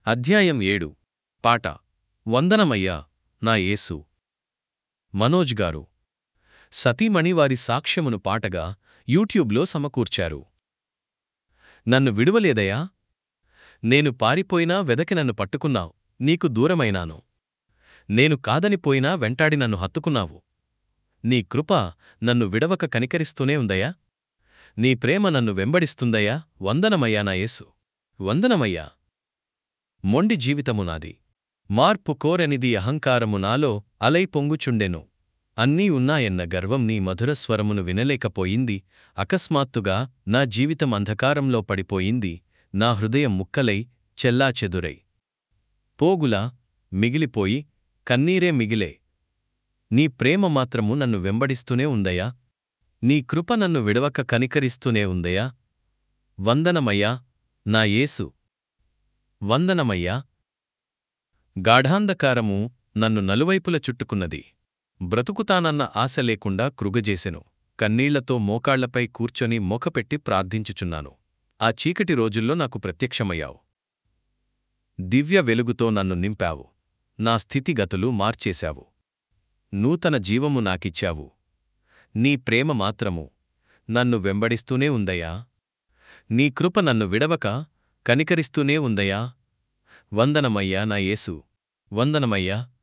అధ్యాయం ఏడు పాట వందనమయ్యా నా యేసు మనోజ్ గారు సతీమణి వారి సాక్ష్యమును పాటగా యూట్యూబ్లో సమకూర్చారు నన్ను విడువలేదయా నేను పారిపోయినా వెదకి నన్ను పట్టుకున్నావు నీకు దూరమైనాను నేను కాదనిపోయినా వెంటాడి నన్ను హత్తుకున్నావు నీ కృప నన్ను విడవక కనికరిస్తూనే ఉందయా నీ ప్రేమ నన్ను వెంబడిస్తుందయా వందనమయ్యా నా యేసు వందనమయ్యా మొండి జీవితము నాది మార్పు కోరనిది అహంకారము నాలో అలై పొంగుచుండెను అన్నీ ఉన్నాయన్న గర్వం నీ మధుర స్వరమును వినలేకపోయింది అకస్మాత్తుగా నా జీవితం అంధకారంలో పడిపోయింది నా హృదయం ముక్కలై చెల్లాచెదురై పోగులా మిగిలిపోయి కన్నీరే మిగిలే నీ ప్రేమ మాత్రము నన్ను వెంబడిస్తూనే ఉందయా నీ కృప నన్ను విడవక కనికరిస్తూనే ఉందయా వందనమయ్యా నా యేసు వందనమయ్యా గాఢాంధకారము నన్ను నలువైపుల చుట్టుకున్నది బ్రతుకుతానన్న ఆశ లేకుండా కృగజేసెను కన్నీళ్లతో మోకాళ్లపై కూర్చొని మొకపెట్టి ప్రార్థించుచున్నాను ఆ చీకటి రోజుల్లో నాకు ప్రత్యక్షమయ్యావు దివ్య వెలుగుతో నన్ను నింపావు నా స్థితిగతులు మార్చేశావు నూతన జీవము నాకిచ్చావు నీ ప్రేమ మాత్రము నన్ను వెంబడిస్తూనే ఉందయా నీ కృప నన్ను విడవక కనికరిస్తూనే ఉందయా వందనమయ్యా నా యేసు వందనమయ్యా